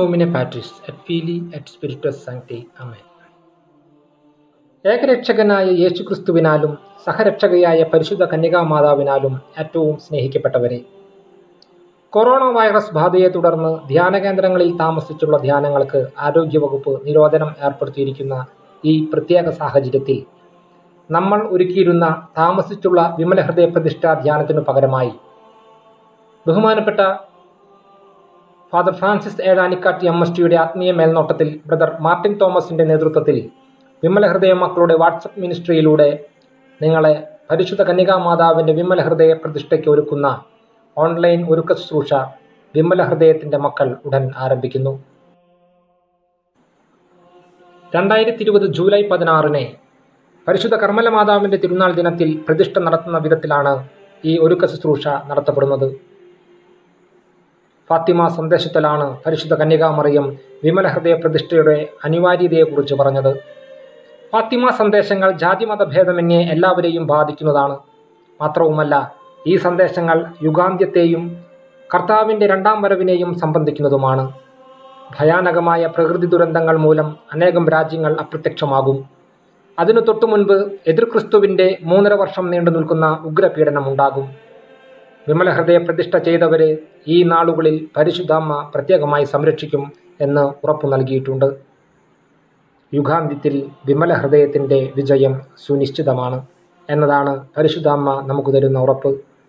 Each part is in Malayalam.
നോമിനെ പാട്രിസ് എറ്റ് ഫീലി എറ്റ് സ്പിരിറ്റസ് സാങ്ക്ടി അമേ ഏകരക്ഷകനായ യേശുക്രിസ്തുവിനാലും സഹരക്ഷകയായ പരിശുദ്ധ കന്യകാമാതാവിനാലും ഏറ്റവും സ്നേഹിക്കപ്പെട്ടവരെ കൊറോണ വൈറസ് ബാധയെ തുടർന്ന് ധ്യാന കേന്ദ്രങ്ങളിൽ താമസിച്ചുള്ള ധ്യാനങ്ങൾക്ക് ആരോഗ്യവകുപ്പ് നിരോധനം ഏർപ്പെടുത്തിയിരിക്കുന്ന ഈ പ്രത്യേക സാഹചര്യത്തിൽ നമ്മൾ ഒരുക്കിയിരുന്ന താമസിച്ചുള്ള വിമല ഹൃദയ പ്രതിഷ്ഠാ ധ്യാനത്തിനു പകരമായി ബഹുമാനപ്പെട്ട father Francis Ezhanikkatt M S ടിയുടെ ആത്മീയ മേൽനോട്ടത്തിൽ ബ്രദർ മാർട്ടിൻ തോമസിന്റെ നേതൃത്വത്തിൽ വിമല ഹൃദയ മക്കളുടെ വാട്സപ്പ് മിനിസ്ട്രിയിലൂടെ നിങ്ങളെ പരിശുദ്ധ കന്യകാമാതാവിന്റെ വിമല ഹൃദയ പ്രതിഷ്ഠയ്ക്ക് ഒരുക്കുന്ന ഓൺലൈൻ ഒരുക്ക ശുശ്രൂഷ വിമല ഹൃദയത്തിന്റെ മക്കൾ ഉടൻ ആരംഭിക്കുന്നു രണ്ടായിരത്തി ഇരുപത് ജൂലൈ പതിനാറിന് പരിശുദ്ധ കർമ്മല മാതാവിന്റെ തിരുനാൾ ദിനത്തിൽ പ്രതിഷ്ഠ നടത്തുന്ന വിധത്തിലാണ് ഈ ഒരുക്ക ശുശ്രൂഷ നടത്തപ്പെടുന്നത് ഫാത്തിമ സന്ദേശത്തിലാണ് പരിശുദ്ധ കന്യകാമറിയം വിമല ഹൃദയ പ്രതിഷ്ഠയുടെ അനിവാര്യതയെക്കുറിച്ച് പറഞ്ഞത് ഫാത്തിമ സന്ദേശങ്ങൾ ജാതിമത ഭേദമന്യേ എല്ലാവരെയും ബാധിക്കുന്നതാണ് മാത്രവുമല്ല ഈ സന്ദേശങ്ങൾ യുഗാന്ത്യത്തെയും കർത്താവിൻ്റെ രണ്ടാം വരവിനെയും സംബന്ധിക്കുന്നതുമാണ് ഭയാനകമായ പ്രകൃതി ദുരന്തങ്ങൾ മൂലം അനേകം രാജ്യങ്ങൾ അപ്രത്യക്ഷമാകും അതിനു തൊട്ടു മുൻപ് എതിർ ക്രിസ്തുവിൻ്റെ മൂന്നര വർഷം നീണ്ടു നിൽക്കുന്ന ഉഗ്രപീഡനം ഉണ്ടാകും വിമല ഹൃദയ പ്രതിഷ്ഠ ചെയ്തവരെ ഈ നാളുകളിൽ പരിശുദ്ധാമ്മ പ്രത്യേകമായി സംരക്ഷിക്കും എന്ന് ഉറപ്പു നൽകിയിട്ടുണ്ട് യുഗാന്ത്യത്തിൽ വിമല ഹൃദയത്തിൻ്റെ വിജയം സുനിശ്ചിതമാണ് എന്നതാണ് പരിശുദ്ധാമ്മ നമുക്ക് തരുന്ന ഉറപ്പ്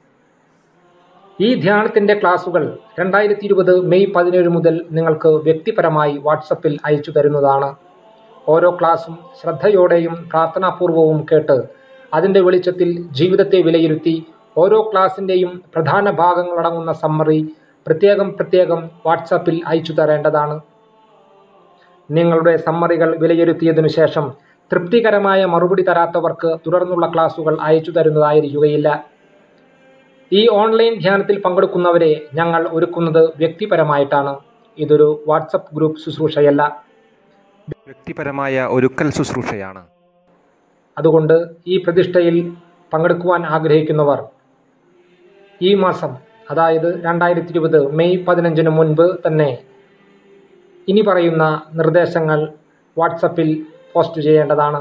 ഈ ധ്യാനത്തിൻ്റെ ക്ലാസുകൾ രണ്ടായിരത്തി ഇരുപത് മെയ് പതിനേഴ് മുതൽ നിങ്ങൾക്ക് വ്യക്തിപരമായി വാട്സപ്പിൽ അയച്ചു തരുന്നതാണ് ഓരോ ക്ലാസും ശ്രദ്ധയോടെയും പ്രാർത്ഥനാപൂർവവും കേട്ട് അതിൻ്റെ വെളിച്ചത്തിൽ ജീവിതത്തെ വിലയിരുത്തി ഓരോ ക്ലാസിൻ്റെയും പ്രധാന ഭാഗങ്ങളടങ്ങുന്ന സമ്മറി പ്രത്യേകം പ്രത്യേകം വാട്സാപ്പിൽ അയച്ചു തരേണ്ടതാണ് നിങ്ങളുടെ സമ്മറികൾ വിലയിരുത്തിയതിനു ശേഷം തൃപ്തികരമായ മറുപടി തരാത്തവർക്ക് തുടർന്നുള്ള ക്ലാസുകൾ അയച്ചു തരുന്നതായിരിക്കുകയില്ല ഈ ഓൺലൈൻ ധ്യാനത്തിൽ പങ്കെടുക്കുന്നവരെ ഞങ്ങൾ ഒരുക്കുന്നത് വ്യക്തിപരമായിട്ടാണ് ഇതൊരു വാട്സപ്പ് ഗ്രൂപ്പ് ശുശ്രൂഷയല്ല വ്യക്തിപരമായ ഒരുക്കൽ ശുശ്രൂഷയാണ് അതുകൊണ്ട് ഈ പ്രതിഷ്ഠയിൽ പങ്കെടുക്കുവാൻ ആഗ്രഹിക്കുന്നവർ ഈ മാസം അതായത് രണ്ടായിരത്തി ഇരുപത് മെയ് പതിനഞ്ചിന് മുൻപ് തന്നെ ഇനി പറയുന്ന നിർദ്ദേശങ്ങൾ വാട്സപ്പിൽ പോസ്റ്റ് ചെയ്യേണ്ടതാണ്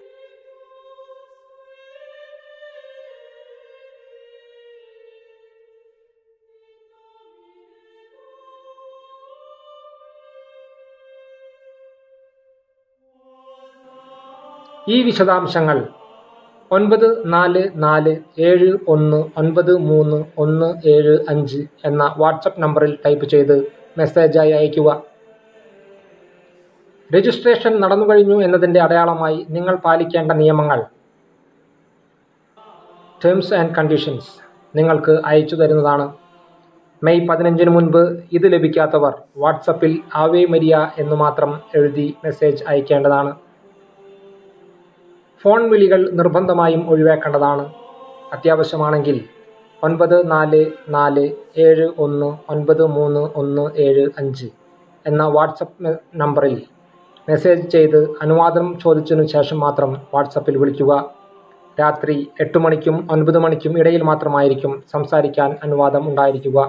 ഈ വിശദാംശങ്ങൾ ഒൻപത് നാല് നാല് ഏഴ് ഒന്ന് ഒൻപത് മൂന്ന് ഒന്ന് ഏഴ് അഞ്ച് എന്ന വാട്സപ്പ് നമ്പറിൽ ടൈപ്പ് ചെയ്ത് മെസ്സേജായി അയയ്ക്കുക രജിസ്ട്രേഷൻ നടന്നു കഴിഞ്ഞു എന്നതിൻ്റെ അടയാളമായി നിങ്ങൾ പാലിക്കേണ്ട നിയമങ്ങൾ ടേംസ് ആൻഡ് കണ്ടീഷൻസ് നിങ്ങൾക്ക് അയച്ചു തരുന്നതാണ് മെയ് പതിനഞ്ചിന് മുൻപ് ഇത് ലഭിക്കാത്തവർ വാട്സപ്പിൽ ആവേ മരിയ എന്ന് മാത്രം എഴുതി മെസ്സേജ് അയക്കേണ്ടതാണ് ഫോൺ വിളികൾ നിർബന്ധമായും ഒഴിവാക്കേണ്ടതാണ് അത്യാവശ്യമാണെങ്കിൽ ഒൻപത് നാല് നാല് ഏഴ് ഒന്ന് ഒൻപത് മൂന്ന് ഒന്ന് ഏഴ് അഞ്ച് എന്ന വാട്സപ്പ് നമ്പറിൽ മെസ്സേജ് ചെയ്ത് അനുവാദം ചോദിച്ചതിനു ശേഷം മാത്രം വാട്സപ്പിൽ വിളിക്കുക രാത്രി എട്ട് മണിക്കും ഒൻപത് മണിക്കും ഇടയിൽ മാത്രമായിരിക്കും സംസാരിക്കാൻ അനുവാദം ഉണ്ടായിരിക്കുക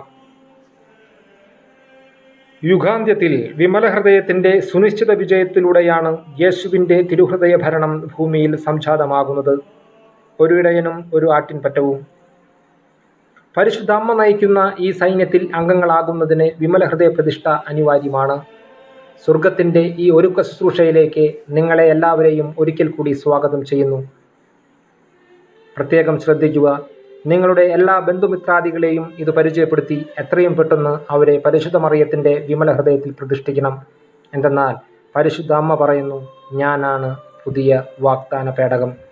യുഗാന്ത്യത്തിൽ വിമല ഹൃദയത്തിൻ്റെ സുനിശ്ചിത വിജയത്തിലൂടെയാണ് യേശുവിൻ്റെ തിരുഹൃദയ ഭരണം ഭൂമിയിൽ സംജാതമാകുന്നത് ഒരു ഇടയനും ഒരു ആട്ടിൻപറ്റവും പരിശുദ്ധാമ്മ നയിക്കുന്ന ഈ സൈന്യത്തിൽ അംഗങ്ങളാകുന്നതിന് വിമല ഹൃദയ പ്രതിഷ്ഠ അനിവാര്യമാണ് സ്വർഗത്തിൻ്റെ ഈ ഒരുക്ക ശുശ്രൂഷയിലേക്ക് നിങ്ങളെ എല്ലാവരെയും ഒരിക്കൽ കൂടി സ്വാഗതം ചെയ്യുന്നു പ്രത്യേകം ശ്രദ്ധിക്കുക നിങ്ങളുടെ എല്ലാ ബന്ധുമിത്രാദികളെയും ഇത് പരിചയപ്പെടുത്തി എത്രയും പെട്ടെന്ന് അവരെ പരിശുദ്ധ മറിയത്തിൻ്റെ വിമല ഹൃദയത്തിൽ പ്രതിഷ്ഠിക്കണം എന്തെന്നാൽ പരിശുദ്ധ അമ്മ പറയുന്നു ഞാനാണ് പുതിയ വാഗ്ദാന പേടകം